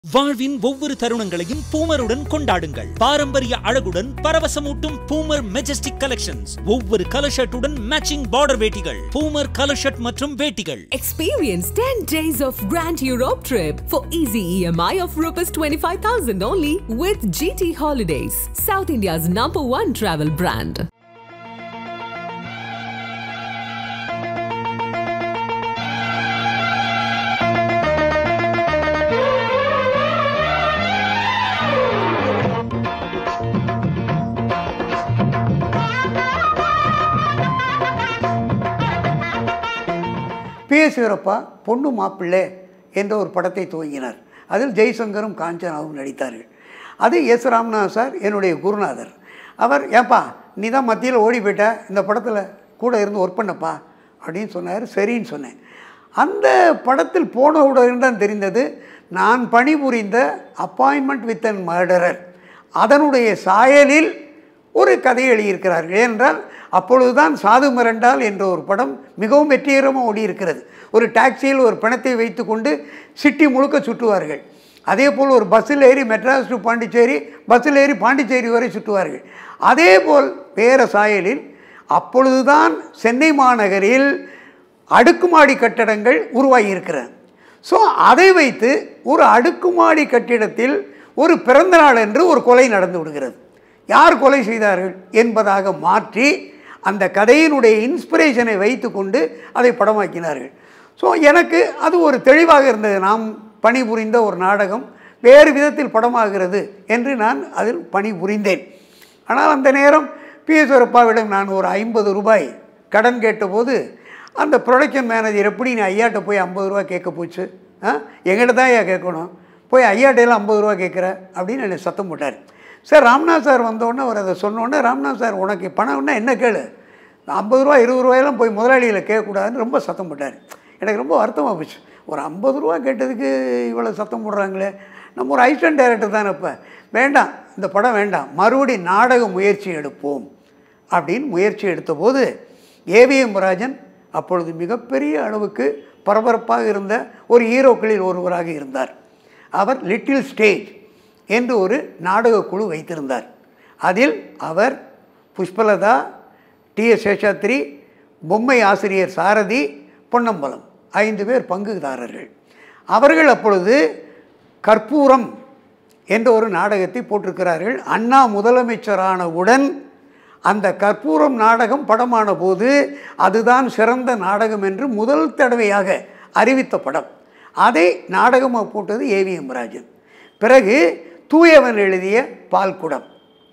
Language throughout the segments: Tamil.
வாழ்வின் ஒவ்வொரு தருணங்களையும் பூமருடன் கொண்டாடுங்கள் பாரம்பரிய அழகுடன் பரவசமூட்டும் பூமர் மெஜஸ்டிக் கலெக்ஷன்ஸ் ஒவ்வொரு கலர் ஷர்ட்டுடன் மேட்சிங் பார்டர் வேட்டிகள் பூமர் கலர் ஷர்ட் மற்றும் வேட்டிகள் Experience 10 days of Grand Europe trip for easy EMI of Rs 25,000 only with GT Holidays, South India's number one travel brand. P S Veerappa பொண்ணு மாப்பிள்ளை என்ற ஒரு படத்தை துவங்கினார் அதில் ஜெய்சங்கரும் காஞ்சனாவும் நடித்தார்கள் அது எஸ் ராமநாத் சார் என்னுடைய குருநாதர் அவர் ஏப்பா நீ தான் மத்தியில் ஓடி போயிட்ட இந்த படத்தில் கூட இருந்து ஒர்க் பண்ணப்பா அப்படின்னு சொன்னார் சரின்னு சொன்னேன் அந்த படத்தில் போனவுடன் தான் தெரிந்தது நான் பணிபுரிந்த அப்பாயின்மெண்ட் வித் அன் மர்டரர் அதனுடைய சாயலில் ஒரு கதை எழுதியிருக்கிறார்கள் ஏனென்றால் அப்பொழுதுதான் சாது மிரண்டால் என்ற ஒரு படம் மிகவும் வெற்றிகரமாக ஓடி இருக்கிறது ஒரு டாக்ஸியில் ஒரு பிணத்தை வைத்துக்கொண்டு சிட்டி முழுக்க சுற்றுவார்கள் அதே போல் ஒரு பஸ்ஸில் ஏறி மெட்ராஸ் டு பாண்டிச்சேரி பஸ்ஸில் ஏறி பாண்டிச்சேரி வரை சுற்றுவார்கள் அதே போல் வேறு சாயலில் அப்பொழுதுதான் சென்னை மாநகரில் அடுக்குமாடி கட்டடங்கள் உருவாகி இருக்கிறது ஸோ அதை வைத்து ஒரு அடுக்குமாடி கட்டிடத்தில் ஒரு பிறந்தநாள் என்று ஒரு கொலை நடந்து விடுகிறது யார் கொலை செய்தார்கள் என்பதாக மாற்றி அந்த கதையினுடைய இன்ஸ்பிரேஷனை வைத்துக்கொண்டு அதை படமாக்கினார்கள் ஸோ எனக்கு அது ஒரு தெளிவாக இருந்தது நாம் பணிபுரிந்த ஒரு நாடகம் வேறு விதத்தில் படமாகிறது என்று நான் அதில் பணிபுரிந்தேன் ஆனால் அந்த நேரம் பிஎஸ் வரப்பாவிடம் நான் ஒரு ஐம்பது ரூபாய் கடன் கேட்டபோது அந்த ப்ரொடக்ஷன் மேனேஜர் எப்படி நீ ஐயாட்ட போய் ஐம்பது ரூபா கேட்க போச்சு ஆ எங்கிட்ட தான் ஐயா கேட்கணும் போய் ஐயாட்டையெல்லாம் ஐம்பது ரூபா கேட்குற அப்படின்னு என்னை சத்தம் போட்டார் சார் ராம்நாத் சார் வந்தோடனே அவர் அதை சொன்னோடனே ராம்நாத் சார் உனக்கு பணம்னா என்ன கேளு ஐம்பது ரூபா இருபது ரூபாயெல்லாம் போய் முதலாளிகளை கேட்கக்கூடாதுன்னு ரொம்ப சத்தம் போட்டார் எனக்கு ரொம்ப வருத்தமாக போச்சு ஒரு ஐம்பது ரூபா கேட்டதுக்கு இவ்வளோ சத்தம் போடுறாங்களே நம்ம ஒரு ஐஸ்டன் டைரக்டர் தானே இப்போ வேண்டாம் இந்த படம் வேண்டாம் மறுபடி நாடக முயற்சி எடுப்போம் அப்படின்னு முயற்சி எடுத்தபோது ஏவிஎம் ராஜன் அப்பொழுது மிகப்பெரிய அளவுக்கு பரபரப்பாக இருந்த ஒரு ஹீரோக்களில் ஒருவராக இருந்தார் அவர் லிட்டில் ஸ்டேஜ் என்று ஒரு நாடக குழு வைத்திருந்தார் அதில் அவர் புஷ்பலதா டி எஸ் சேஷாத்ரி பொம்மை ஆசிரியர் சாரதி பொன்னம்பலம் ஐந்து பேர் பங்குதாரர்கள் அவர்கள் அப்பொழுது கற்பூரம் என்ற ஒரு நாடகத்தை போட்டிருக்கிறார்கள் அண்ணா முதலமைச்சரானவுடன் அந்த கற்பூரம் நாடகம் படமான போது அதுதான் சிறந்த நாடகம் என்று முதல் தடவையாக அறிவித்த படம் அதை நாடகமாக போட்டது ஏவிஎம் ராஜன் பிறகு தூயவன் எழுதிய பால்குடம்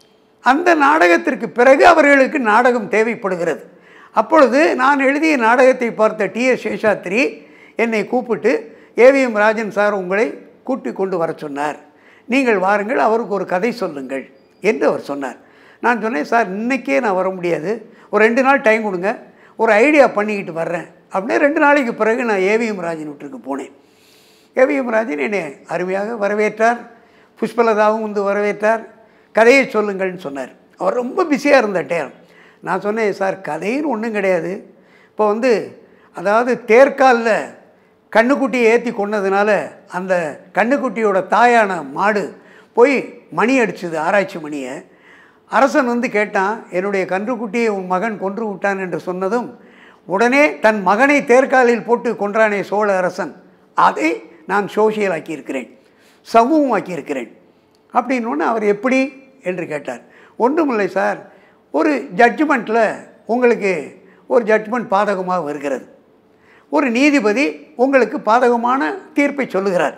அந்த நாடகத்திற்கு பிறகு அவர்களுக்கு நாடகம் தேவைப்படுகிறது அப்பொழுது நான் எழுதிய நாடகத்தை பார்த்த டி எஸ் சேஷாத்ரி என்னை கூப்பிட்டு ஏவிஎம் ராஜன் சார் உங்களை கூட்டி கொண்டு வர சொன்னார் நீங்கள் வாருங்கள் அவருக்கு ஒரு கதை சொல்லுங்கள் என்று அவர் சொன்னார் நான் சொன்னேன் சார் இன்றைக்கே நான் வர முடியாது ஒரு ரெண்டு நாள் டைம் கொடுங்க ஒரு ஐடியா பண்ணிக்கிட்டு வர்றேன் அப்படியே ரெண்டு நாளைக்கு பிறகு நான் ஏவிஎம் ராஜன் வீட்டுக்கு போனேன் ஏவிஎம் ராஜன் என்னை அருமையாக வரவேற்றார் புஷ்பலதாவும் வந்து வரவேற்றார் கதையை சொல்லுங்கள்னு சொன்னார் அவர் ரொம்ப பிஸியாக இருந்த டேரம் நான் சொன்னேன் சார் கதைன்னு ஒன்றும் கிடையாது இப்போ வந்து அதாவது தேர்காலில் கண்ணுக்குட்டியை ஏற்றி கொண்டதுனால அந்த கண்ணுக்குட்டியோட தாயான மாடு போய் மணி அடிச்சுது ஆராய்ச்சி மணியை அரசன் வந்து கேட்டான் என்னுடைய கன்றுக்குட்டியை உன் மகன் கொன்று விட்டான் என்று சொன்னதும் உடனே தன் மகனை தேர்காலில் போட்டு கொன்றானே சோழ அரசன் அதை நான் சோசியல் ஆக்கியிருக்கிறேன் சமூகம் ஆக்கியிருக்கிறேன் அப்படின்னு அவர் எப்படி என்று கேட்டார் ஒன்றுமில்லை சார் ஒரு ஜட்ஜ்மெண்ட்டில் உங்களுக்கு ஒரு ஜட்ஜ்மெண்ட் பாதகமாக வருகிறது ஒரு நீதிபதி உங்களுக்கு பாதகமான தீர்ப்பை சொல்லுகிறார்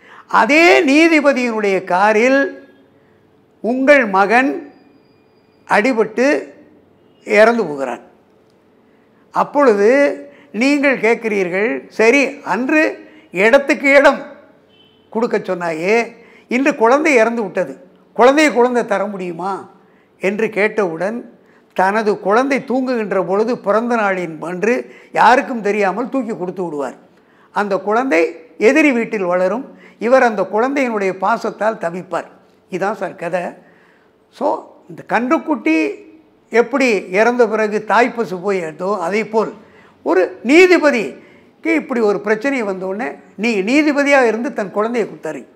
அதே நீதிபதியினுடைய காரில் உங்கள் மகன் அடிபட்டு இறந்து போகிறான் அப்பொழுது நீங்கள் கேட்கிறீர்கள் சரி அன்று இடத்துக்கு இடம் கொடுக்க சொன்னாயே இன்று குழந்தை இறந்து விட்டது குழந்தைய குழந்தை தர முடியுமா என்று கேட்டவுடன் தனது குழந்தை தூங்குகின்ற பொழுது பிறந்த நாளின் அன்று யாருக்கும் தெரியாமல் தூக்கி கொடுத்து விடுவார் அந்த குழந்தை எதிரி வீட்டில் வளரும் இவர் அந்த குழந்தையினுடைய பாசத்தால் தவிப்பார் இதான் சார் கதை ஸோ இந்த கன்றுக்குட்டி எப்படி இறந்த பிறகு தாய்ப்பசு போய் எடுத்தோ அதே போல் ஒரு நீதிபதிக்கு இப்படி ஒரு பிரச்சனை வந்தோடனே நீ நீதிபதியாக இருந்து தன் குழந்தையை கொடுத்தாரு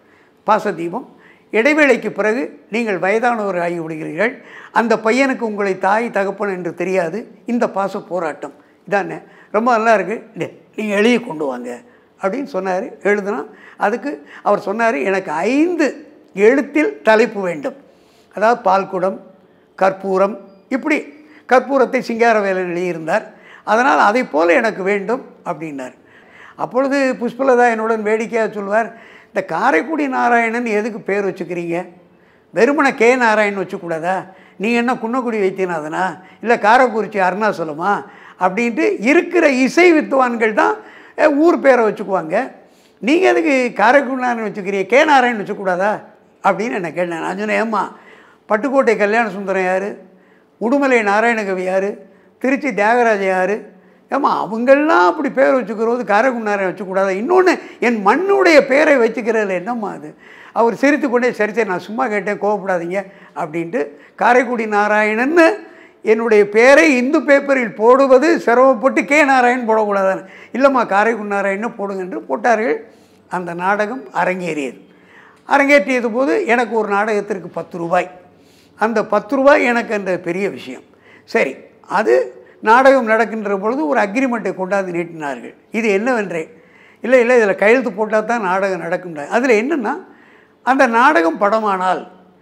பாசதீபம் இடைவேளைக்கு பிறகு நீங்கள் வயதானவர் ஆகி விடுகிறீர்கள் அந்த பையனுக்கு உங்களை தாய் தகப்பன் என்று தெரியாது இந்த பாச போராட்டம் இதானே ரொம்ப நல்லா இருக்குது நீங்கள் எழுதி கொண்டு வாங்க அப்படின்னு சொன்னார் எழுதுனா அதுக்கு அவர் சொன்னார் எனக்கு ஐந்து எழுத்தில் தலைப்பு வேண்டும் அதாவது பால்குடம் கற்பூரம் இப்படி கற்பூரத்தை சிங்காரவேலன் எழுதியிருந்தார் அதனால் அதை போல எனக்கு வேண்டும் அப்படின்னார் அப்பொழுது புஷ்பலதா என்னுடன் வேடிக்கையாக சொல்வார் இந்த காரைக்குடி நாராயணன் எதுக்கு பேர் வச்சுக்கிறீங்க வெறுமனை கே நாராயணன் வச்சுக்கூடாதா நீங்கள் என்ன குன்னக்குடி வைத்தியநாதனா இல்லை காரைக்குறிச்சி அருணாசலமா அப்படின்ட்டு இருக்கிற இசை வித்துவான்கள் தான் அஹ், ஊர் பேரை வச்சுக்குவாங்க நீங்கள் எதுக்கு காரைக்குடி நாராயணன் வச்சுக்கிறீங்க கே நாராயணன் வச்சுக்கூடாதா அப்படின்னு என்ன கேட்டேன் நான் சொன்னேன் ஏம்மா பட்டுக்கோட்டை கல்யாண சுந்தரம் யார் உடுமலை நாராயணகவி யார் திருச்சி தியாகராஜ யார் ஏம்மா அவங்கெல்லாம் அப்படி பேர் வச்சுக்கிறது காரைக்குடி நாராயணன் வச்சுக்கூடாதா இன்னொன்று என் மண்ணுடைய பேரை வச்சுக்கிறதுல என்னம்மா அது அவர் சிரித்து கொண்டே சரி சரி நான் சும்மா கேட்டேன் கோவப்படாதீங்க அப்படின்ட்டு காரைக்குடி நாராயணன்னு என்னுடைய பேரை இந்து பேப்பரில் போடுவது சிரமப்பட்டு கே நாராயணன் போடக்கூடாதான்னு இல்லைம்மா காரைக்குடி நாராயணன் போடுங்க என்று போட்டார்கள் அந்த நாடகம் அரங்கேறியது அரங்கேற்றியது போது எனக்கு ஒரு நாடகத்திற்கு பத்து ரூபாய் அந்த பத்து ரூபாய் எனக்கு அந்த பெரிய விஷயம் சரி அது நாடகம் நடக்கின்ற பொழுது ஒரு அக்ரிமெண்ட்டை கொண்டாந்து நீட்டினார்கள் இது என்னவென்றேன் இல்லை இல்லை இதில் கையெழுத்து போட்டால் தான் நாடகம் நடக்கும் அதில் என்னென்னா அந்த நாடகம் படமானால்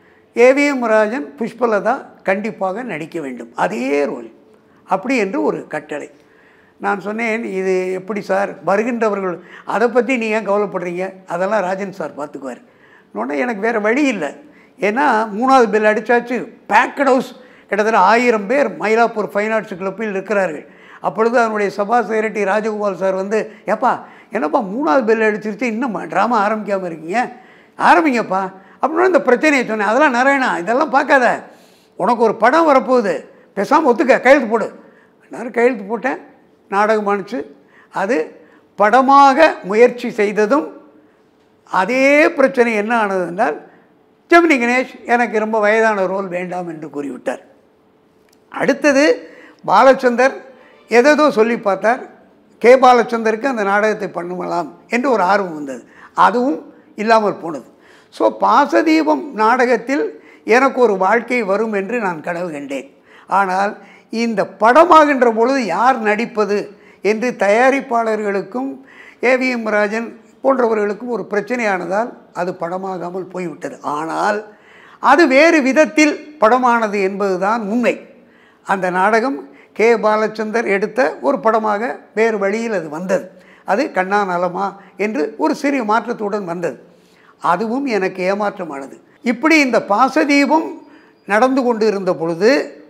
ஏவிஎம் ராஜன் புஷ்பலதா கண்டிப்பாக நடிக்க வேண்டும் அதே ரோல் அப்படி என்று ஒரு கட்டளை நான் சொன்னேன் இது எப்படி சார் வருகின்றவர்கள் அதை பற்றி நீங்கள் ஏன் கவலைப்படுறீங்க அதெல்லாம் ராஜன் சார் பார்த்துக்குவார் உடனே எனக்கு வேறு வழி இல்லை ஏன்னா மூணாவது பெல் அடித்தாச்சு பேக்கட் ஹவுஸ் கிட்டத்தட்ட ஆயிரம் பேர் மயிலாப்பூர் ஃபைன் ஆர்ட்ஸ் கிளப்பில் இருக்கிறார்கள் அப்பொழுது அதனுடைய சபா செக்ரட்டரி ராஜகோபால் சார் வந்து ஏப்பா என்னப்பா மூணாவது பெல் அடிச்சிருச்சு இன்னும் ட்ராமா ஆரம்பிக்காமல் இருக்கீங்க ஆரம்பிங்கப்பா அப்படின்னு இந்த பிரச்சனையை சொன்னேன் அதெல்லாம் நாராயணா இதெல்லாம் பார்க்காத உனக்கு ஒரு படம் வரப்போகுது பேசாமல் ஒத்துக்க கையெழுத்து போடு எல்லாரும் கையெழுத்து போட்டேன் நாடகம் அனுப்பிச்சு அது படமாக முயற்சி செய்ததும் அதே பிரச்சனை என்ன ஆனது என்றால் ஜெமினி கணேஷ் எனக்கு ரொம்ப வயதான ரோல் வேண்டாம் என்று கூறிவிட்டார் அடுத்தது பாலச்சந்தர் எதேதோ சொல்லி பார்த்தார் கே பாலச்சந்தருக்கு அந்த நாடகத்தை பண்ணலாம் என்று ஒரு ஆர்வம் வந்தது அதுவும் இல்லாமல் போனது ஸோ பாசதீபம் நாடகத்தில் எனக்கு ஒரு வாழ்க்கை வரும் என்று நான் கனவு கண்டேன் ஆனால் இந்த படமாகின்ற பொழுது யார் நடிப்பது என்று தயாரிப்பாளர்களுக்கும் ஏவிஎம் ராஜன் போன்றவர்களுக்கும் ஒரு பிரச்சனையானதால் அது படமாகாமல் போய்விட்டது ஆனால் அது வேறு விதத்தில் படமானது என்பதுதான் உண்மை அந்த நாடகம் கே பாலச்சந்தர் எடுத்த ஒரு படமாக வேறு வழியில் அது வந்தது அது கண்ணா நலமா என்று ஒரு சிறிய மாற்றத்துடன் வந்தது அதுவும் எனக்கு ஏமாற்றமானது இப்படி இந்த பாசதீபம் நடந்து கொண்டு இருந்த பொழுது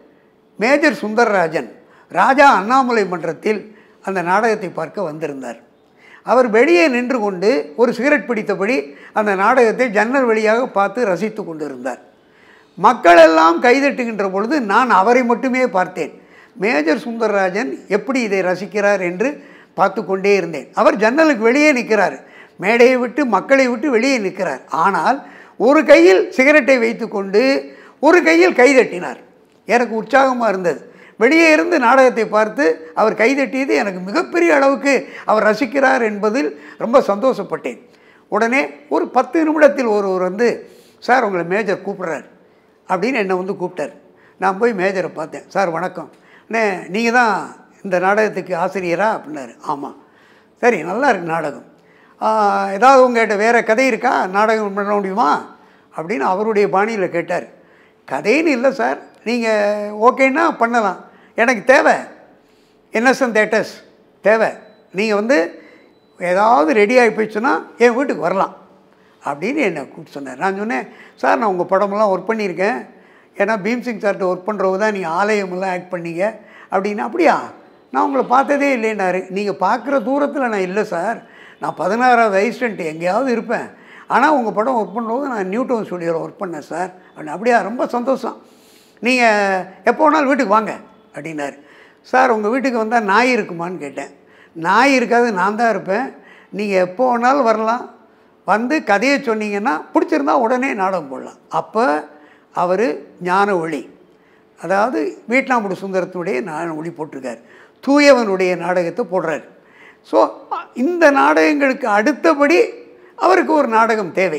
மேஜர் சுந்தரராஜன் ராஜா அண்ணாமலை மன்றத்தில் அந்த நாடகத்தை பார்க்க வந்திருந்தார் அவர் வெளியே நின்று கொண்டு ஒரு சிகரெட் பிடித்தபடி அந்த நாடகத்தை ஜன்னல் வழியாக பார்த்து ரசித்து கொண்டிருந்தார் மக்களெல்லாம் கைதட்டுகின்ற பொழுது நான் அவரை மட்டுமே பார்த்தேன் மேஜர் சுந்தரராஜன் எப்படி இதை ரசிக்கிறார் என்று பார்த்து கொண்டே இருந்தேன் அவர் ஜன்னலுக்கு வெளியே நிற்கிறார் மேடையை விட்டு மக்களை விட்டு வெளியே நிற்கிறார் ஆனால் ஒரு கையில் சிகரெட்டை வைத்துக்கொண்டு ஒரு கையில் கைதட்டினார் எனக்கு உற்சாகமாக இருந்தது வெளியே இருந்து நாடகத்தை பார்த்து அவர் கைதட்டியது எனக்கு மிகப்பெரிய அளவுக்கு அவர் ரசிக்கிறார் என்பதில் ரொம்ப சந்தோஷப்பட்டேன் உடனே ஒரு பத்து நிமிடத்தில் ஒருவர் வந்து சார் உங்களை மேஜர் கூப்பிட்றாரு அப்படின்னு என்னை வந்து கூப்பிட்டார் நான் போய் மேஜரை பார்த்தேன் சார் வணக்கம் அண்ணே நீங்கள் தான் இந்த நாடகத்துக்கு ஆசிரியரா அப்படின்னாரு ஆமாம் சரி நல்லா இருக்கு நாடகம் ஆ, ஏதாவது உங்கள்கிட்ட வேறு கதை இருக்கா நாடகம் பண்ண முடியுமா அப்படின்னு அவருடைய பாணியில் கேட்டார் கதைன்னு இல்லை சார் நீங்கள் ஓகேன்னா பண்ணலாம் எனக்கு தேவை என்எஸ்என் தேட்டர்ஸ் தேவை நீங்கள் வந்து ஏதாவது ரெடி ஆகி போயிடுச்சுன்னா என் வீட்டுக்கு வரலாம் அப்படின்னு என்னை கூப்பிட்டு சொன்னார் நான் சொன்னேன் சார் நான் உங்கள் படமெல்லாம் ஒர்க் பண்ணியிருக்கேன் ஏன்னா பீம்சிங் சார்கிட்ட ஒர்க் பண்ணுறவங்க தான் நீங்கள் ஆலயமெல்லாம் ஆக்ட் பண்ணீங்க அப்படின்னு அப்படியா நான் உங்களை பார்த்ததே இல்லைன்னாரு நீங்கள் பார்க்குற தூரத்தில் நான் இல்லை சார் நான் பதினாறாவது அசிஸ்டண்ட் எங்கேயாவது இருப்பேன் ஆனால் உங்கள் படம் ஒர்க் பண்ணும்போது நான் நியூ டவுன் ஸ்டுடியோவில் ஒர்க் பண்ணேன் சார் அப்படின்னு அப்படியா ரொம்ப சந்தோஷம் நீங்கள் எப்போ வேணாலும் வீட்டுக்கு வாங்க அப்படின்னாரு சார் உங்கள் வீட்டுக்கு வந்தால் நாய் இருக்குமான்னு கேட்டேன் நாய் இருக்காது நான் தான் இருப்பேன் நீங்கள் எப்போ வேணாலும் வரலாம் வந்து கதையை சொன்னீங்கன்னா பிடிச்சிருந்தா உடனே நாடகம் போடலாம் அப்போ அவர் ஞான ஒளி அதாவது வீட்லாமுடி சுந்தரத்தினுடைய ஞான ஒளி போட்டிருக்கார் தூயவனுடைய நாடகத்தை போடுறார் ஸோ இந்த நாடகங்களுக்கு அடுத்தபடி அவருக்கு ஒரு நாடகம் தேவை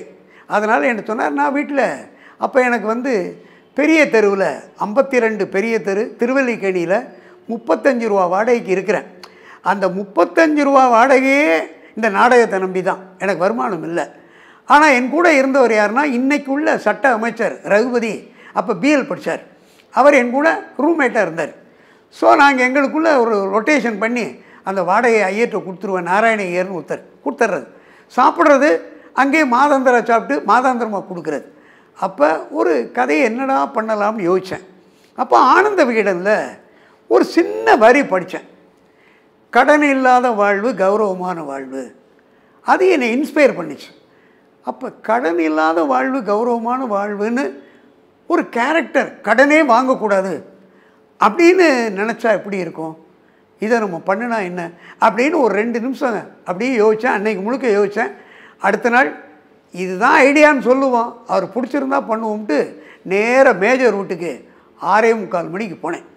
அதனால் என்ன சொன்னார் நான் வீட்டில் அப்போ எனக்கு வந்து பெரிய தெருவில் ஐம்பத்தி ரெண்டு பெரிய தெரு திருவல்லிக்கேணியில் முப்பத்தஞ்சு ரூபா வாடகைக்கு இருக்கிறேன் அந்த முப்பத்தஞ்சு ரூபா வாடகையே இந்த நாடகத்தை நம்பி தான் எனக்கு வருமானம் இல்லை ஆனால் என் கூட இருந்தவர் யாருன்னா இன்னைக்கு உள்ள சட்ட அமைச்சர் ரகுபதி அப்போ பிஎல் படித்தார் அவர் என் கூட ரூம்மேட்டாக இருந்தார் ஸோ நாங்கள் எங்களுக்குள்ளே ஒரு ரொட்டேஷன் பண்ணி அந்த வாடகையை ஐயர்கிட்ட கொடுத்துருவேன் நாராயண ஐயர்னு ஒருத்தர் கொடுத்துட்றது சாப்பிட்றது அங்கேயே மாதாந்திர சாப்பிட்டு மாதாந்திரமாக கொடுக்குறது அப்போ ஒரு கதையை என்னடா பண்ணலாம்னு யோசித்தேன் அப்போ ஆனந்த விகடனில் ஒரு சின்ன வரி படித்தேன் கடன் இல்லாத வாழ்வு கௌரவமான வாழ்வு அது என்னை இன்ஸ்பயர் பண்ணிச்சு அப்போ கடன் இல்லாத வாழ்வு கௌரவமான வாழ்வுன்னு ஒரு கேரக்டர் கடனே வாங்கக்கூடாது அப்படின்னு நினச்சா எப்படி இருக்கும் இதை நம்ம பண்ணினா என்ன அப்படின்னு ஒரு ரெண்டு நிமிஷம் அப்படியே யோசித்தேன் அன்னைக்கு முழுக்க யோசித்தேன் அடுத்த நாள் இதுதான் ஐடியான்னு சொல்லுவோம் அவர் பிடிச்சிருந்தா பண்ணுவோம்ட்டு நேராக மேஜர் வீட்டுக்கு ஆறே முக்கால் மணிக்கு போனேன்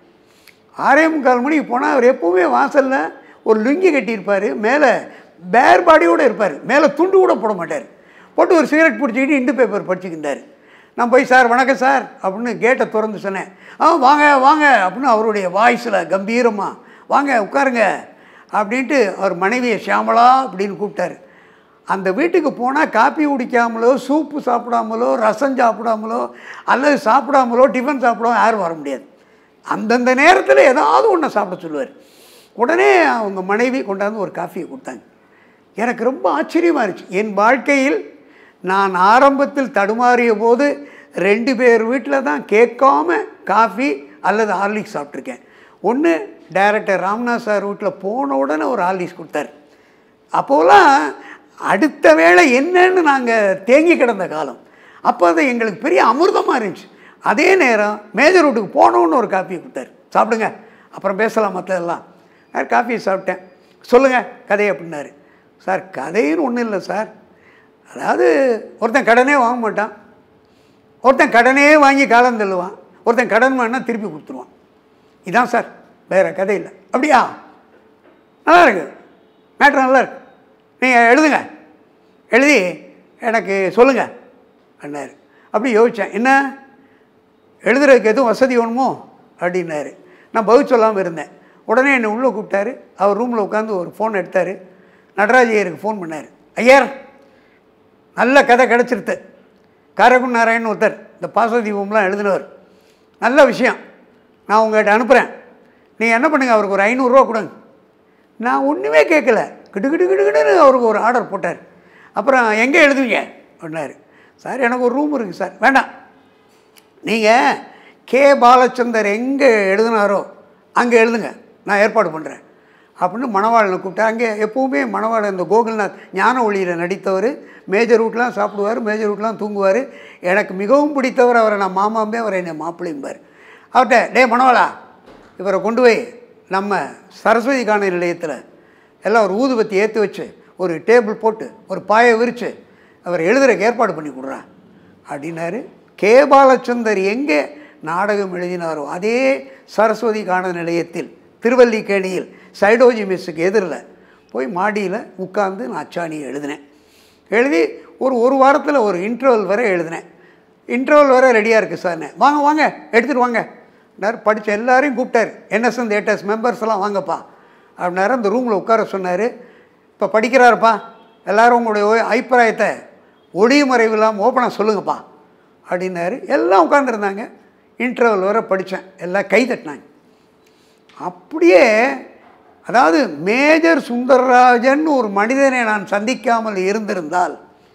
ஆறே முக்கால் மணிக்கு போனால் அவர் எப்போவுமே வாசலில் ஒரு லுங்கி கட்டியிருப்பார் மேலே பேர் பாடியோடு இருப்பார் மேலே துண்டு கூட போட மாட்டார் போட்டு ஒரு சிகரெட் பிடிச்சிக்கிட்டு இண்டு பேப்பர் படிச்சுக்கிட்டார் நான் போய் சார் வணக்கம் சார் அப்படின்னு கேட்டை திறந்து சொன்னேன் ஆ வாங்க வாங்க அப்படின்னு அவருடைய வாய்ஸில் கம்பீரமாக வாங்க உட்காருங்க அப்படின்ட்டு அவர் மனைவியை ஷியாமலா அப்படின்னு கூப்பிட்டாரு அந்த வீட்டுக்கு போனால் காப்பி குடிக்காமலோ சூப்பு சாப்பிடாமலோ ரசம் சாப்பிடாமலோ அல்லது சாப்பிடாமலோ டிஃபன் சாப்பிடாமோ யாரும் வர முடியாது அந்தந்த நேரத்தில் ஏதாவது ஒன்று சாப்பிட சொல்லுவார் உடனே அவங்க மனைவி கொண்டாந்து ஒரு காஃபியை கொடுத்தாங்க எனக்கு ரொம்ப ஆச்சரியமாக இருந்துச்சு என் வாழ்க்கையில் நான் ஆரம்பத்தில் தடுமாறிய போது ரெண்டு பேர் வீட்டில் தான் கேட்காம காஃபி அல்லது ஹார்லிக்ஸ் சாப்பிட்ருக்கேன் ஒன்று டைரக்டர் ராம்நாத் சார் வீட்டில் போன உடனே ஒரு ஹார்லிக்ஸ் கொடுத்தாரு அப்போலாம் அடுத்த வேளை என்னன்னு நாங்கள் தேங்கி கிடந்த காலம் அப்போ அது எங்களுக்கு பெரிய அமிர்தமாக இருந்துச்சு அதே நேரம் மேஜர் வீட்டுக்கு போனோன்னு ஒரு காஃபி கொடுத்தாரு சாப்பிடுங்க அப்புறம் பேசலாம் மற்றதெல்லாம் நான் காஃபியை சாப்பிட்டேன் சொல்லுங்கள் கதை அப்படின்னாரு சார் கதைன்னு ஒன்றும் இல்லை சார் அதாவது ஒருத்தன் கடனே வாங்க மாட்டான் ஒருத்தன் கடனே வாங்கி காலம் தள்ளுவான் ஒருத்தன் கடன் வாங்கினா திருப்பி கொடுத்துருவான் இதான் சார் வேறு கதை இல்லை அப்படியா நல்லா இருக்கு மேட்ரு நல்லா இருக்கு நீங்கள் எழுதுங்க எழுதி எனக்கு சொல்லுங்கள் அண்ணாரு அப்படி யோசித்தேன் என்ன எழுதுறதுக்கு எதுவும் வசதி வேணுமோ அப்படின்னாரு நான் பதில் சொல்லாமல் இருந்தேன் உடனே என்னை உள்ளே கூப்பிட்டாரு அவர் ரூமில் உட்காந்து ஒரு ஃபோன் எடுத்தார் நடராஜ் ஐயருக்கு ஃபோன் பண்ணார் ஐயர் நல்ல கதை கிடச்சிருத்து காரகுன் நாராயணன் ஒருத்தர் இந்த பாசதீபம்லாம் எழுதினவர் நல்ல விஷயம் நான் உங்கள்கிட்ட அனுப்புகிறேன் நீங்கள் என்ன பண்ணுங்கள் அவருக்கு ஒரு ஐநூறுரூவா கொடுங்க நான் ஒன்றுமே கேட்கல கிடு கிடு கிடு கிடுன்னு அவருக்கு ஒரு ஆர்டர் போட்டார் அப்புறம் எங்கே எழுதுவீங்க அப்படின்னாரு சார் எனக்கு ஒரு ரூம் இருக்குது சார் வேண்டாம் நீங்கள் கே பாலச்சந்தர் எங்கே எழுதினாரோ அங்கே எழுதுங்க நான் ஏற்பாடு பண்ணுறேன் அப்படின்னு மணவாளனை கூப்பிட்டா அங்கே எப்போவுமே மணவாளன் இந்த கோகுல்நாத் ஞான ஒளியில் நடித்தவர் மேஜர் ரூட்லாம் சாப்பிடுவார் மேஜர் ரூட்லாம் தூங்குவார் எனக்கு மிகவும் பிடித்தவர் அவரை நான் மாமாம்பே அவரை என்னை மாப்பிள்ளைம்பார் அவர்கிட்ட டே மணவாளா இவரை கொண்டு போய் நம்ம சரஸ்வதி காண நிலையத்தில் எல்லாம் ஒரு ஊதுபத்தி ஏற்றி வச்சு ஒரு டேபிள் போட்டு ஒரு பாயை விரித்து அவர் எழுதுறக்கு ஏற்பாடு பண்ணி கொடுறான் அப்படின்னாரு கே பாலச்சந்தர் எங்கே நாடகம் எழுதினாரோ அதே சரஸ்வதி காண நிலையத்தில் திருவல்லிக்கேணியில் சைடோஜி மிஸ்ஸுக்கு எதிரில் போய் மாடியில் உட்காந்து நான் அச்சாணியை எழுதினேன் எழுதி ஒரு ஒரு வாரத்தில் ஒரு இன்டர்வல் வரை எழுதினேன் இன்டர்வல் வரை ரெடியாக இருக்குது சார் வாங்க வாங்க எடுத்துகிட்டு வாங்க அப்படின்னாரு படித்த எல்லாரையும் கூப்பிட்டார் என்எஸ்என் ஏட்டஸ் மெம்பர்ஸ் எல்லாம் வாங்கப்பா அப்படின்னாரு அந்த ரூமில் உட்கார சொன்னார் இப்போ படிக்கிறாருப்பா எல்லோரும் உங்களுடைய ஒ- அபிப்பிராயத்தை ஒளிவு மறைவு இல்லாமல் ஓப்பனாக சொல்லுங்கப்பா அப்படின்னாரு எல்லாம் உட்காந்துருந்தாங்க இன்டர்வல் வரை படித்தேன் எல்லாம் கை தட்டினாங்க அப்படியே அதாவது மேஜர் சுந்தரராஜன் ஒரு மனிதனை நான் சந்திக்காமல் இருந்திருந்தால்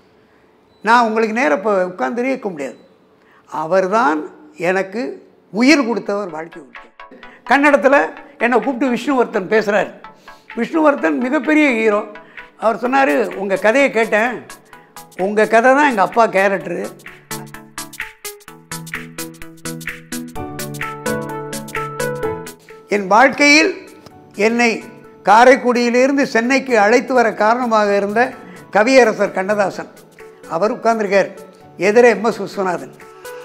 நான் உங்களுக்கு நேரம் இப்போ உட்கார்ந்து இருக்க முடியாது அவர்தான் எனக்கு உயிர் கொடுத்தவர் வாழ்க்கை கொடுத்தவர் கன்னடத்தில் என்னை கூப்பிட்டு விஷ்ணுவர்த்தன் பேசுகிறார் விஷ்ணுவர்த்தன் மிகப்பெரிய ஹீரோ அவர் சொன்னார் உங்கள் கதையை கேட்டேன் உங்கள் கதை தான் எங்கள் அப்பா கேரக்டரு என் வாழ்க்கையில் என்னை காரைக்குடியிலிருந்து சென்னைக்கு அழைத்து வர காரணமாக இருந்த கவியரசர் கண்ணதாசன் அவர் உட்கார்ந்திருக்கார் எதிரே எம் எஸ் விஸ்வநாதன்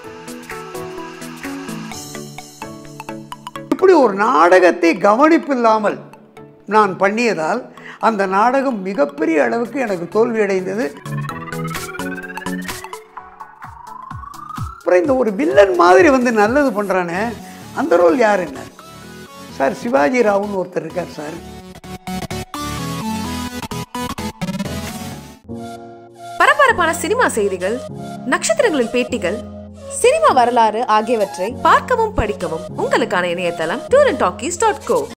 இப்படி ஒரு நாடகத்தை கவனிப்பில்லாமல் நான் பண்ணியதால் அந்த நாடகம் மிகப்பெரிய அளவுக்கு எனக்கு தோல்வி அடைந்தது அப்புறம் இந்த ஒரு வில்லன் மாதிரி வந்து நல்லது பண்ணுறானே அந்த ரோல் யார் என்ன சார் சிவாஜி ராவ்னு ஒருத்தர் இருக்கார் சார் பரபரப்பான சினிமா செய்திகள் நட்சத்திரங்களின் பேட்டிகள் சினிமா வரலாறு ஆகியவற்றை பார்க்கவும் படிக்கவும் உங்களுக்கான இணையதளம் tour and talkies dot go